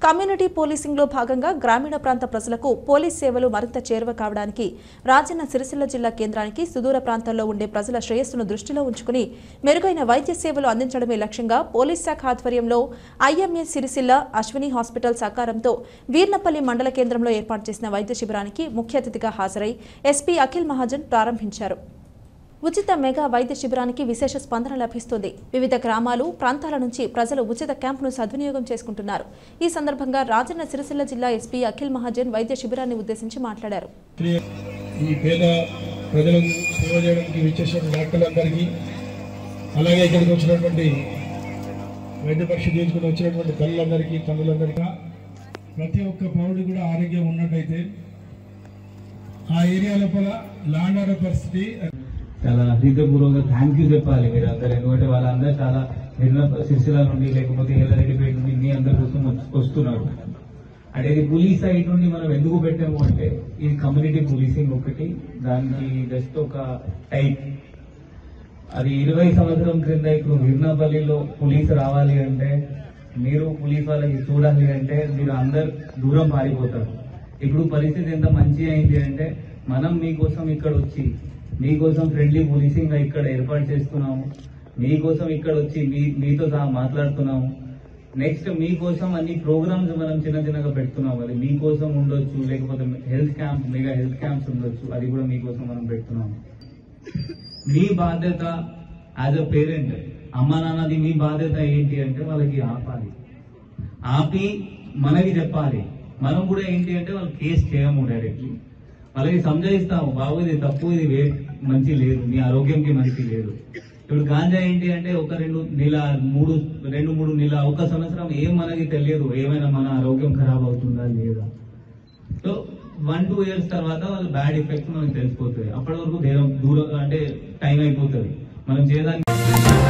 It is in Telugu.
కమ్యూనిటీ పోలీసింగ్లో భాగంగా గ్రామీణ ప్రాంత ప్రజలకు పోలీస్ సేవలు మరింత చేరువ కావడానికి రాజన్న సిరిసిల్ల జిల్లా కేంద్రానికి సుదూర ప్రాంతాల్లో ఉండే ప్రజల శ్రేయస్సును దృష్టిలో ఉంచుకుని మెరుగైన వైద్య సేవలు అందించడమే లక్ష్యంగా పోలీస్ శాఖ ఆధ్వర్యంలో ఐఎంఏ సిరిసిల్ల అశ్విని హాస్పిటల్ సహకారంతో వీర్నపల్లి మండల కేంద్రంలో ఏర్పాటు చేసిన వైద్య శిబిరానికి ముఖ్య అతిథిగా హాజరై ఎస్పీ అఖిల్ మహాజన్ ప్రారంభించారు ఉచిత మెగా వైద్య శిబిరానికి విశేష స్పందన లభిస్తుంది వివిధ గ్రామాలు ప్రాంతాల నుంచి ప్రజలు ఉచిత క్యాంపును సద్వినియోగం చేసుకుంటున్నారు ఈ సందర్భంగా రాజన్న సిరిసిల్ల జిల్లా ఎస్పీ అఖిల్ మహాజన్ వైద్య శిబిరాన్ని ఉద్దేశించి మాట్లాడారు ఈ పేద ప్రజలకు సేవ చేయడానికి విచ్చేసిన డాక్టర్లందరికీ అలాగే ఇక్కడికి వచ్చినటువంటి వైద్య పరీక్ష చేయించుకుని వచ్చినటువంటి తల్లులందరికీ తల్లులందరికీ ప్రతి ఒక్క పౌరుడు కూడా ఆరోగ్యం ఉన్నట్టయితే ఆ ఏరియా లోపల లాండ్ ఆర్డర్ పరిస్థితి చాలా హృదయపూర్వక థ్యాంక్ యూ చెప్పాలి మీరు అందరు ఎందుకంటే వాళ్ళందరూ చాలా నిర్ణ సిరిసిల్ల నుండి లేకపోతే ఎల్లారెడ్డిపేట నుండి మీ అందరి కోసం వచ్- వస్తున్నారు అంటే ఇది పోలీస్ సైడ్ నుండి మనం ఎందుకు పెట్టాము అంటే ఇది కమ్యూనిటీ పోలీసింగ్ ఒకటి దానికి జస్ట్ ఒక టైప్ అది ఇరవై సంవత్సరం క్రింద ఇప్పుడు విర్నాపల్లిలో పోలీస్ రావాలి అంటే మీరు పోలీస్ వాళ్ళకి చూడాలి అంటే మీరు అందరు దూరం పారిపోతారు ఇప్పుడు పరిస్థితి ఎంత మంచి అయింది అంటే మనం మీకోసం ఇక్కడ వచ్చి మీకోసం ఫ్రెండ్లీ పోలీసింగ్ ఇక్కడ ఏర్పాటు చేస్తున్నాము మీకోసం ఇక్కడ వచ్చి మీ మీతో సహా మాట్లాడుతున్నాము నెక్స్ట్ మీకోసం అన్ని ప్రోగ్రామ్స్ మనం చిన్న చిన్నగా పెడుతున్నాం అది మీకోసం ఉండొచ్చు లేకపోతే health camp mega health camps ఉండొచ్చు అది కూడా మీకోసం మనం పెడుతున్నాము మీ బాధ్యత యాజ్ అ పేరెంట్ అమ్మ నాన్నది మీ బాధ్యత ఏంటి అంటే వాళ్ళకి ఆపాలి ఆపి మనకి చెప్పాలి మనం కూడా ఏంటి అంటే వాళ్ళు కేసు చేయము డైరెక్ట్లీ వాళ్ళకి సంజయిస్తాము బాబు ఇది తప్పు ఇది వే మంచి లేదు మీ ఆరోగ్యంకి మంచి లేదు ఇప్పుడు గాంజా ఏంటి అంటే ఒక రెండు నెల మూడు రెండు మూడు నెల ఒక సంవత్సరం ఏం మనకి తెలియదు ఏమైనా మన ఆరోగ్యం ఖరాబ్ అవుతుందా లేదా సో వన్ టూ ఇయర్స్ తర్వాత వాళ్ళ బ్యాడ్ ఎఫెక్ట్స్ మనకు తెలిసిపోతుంది అప్పటి వరకు దూరం దూరం అంటే టైం అయిపోతుంది మనం చేయడానికి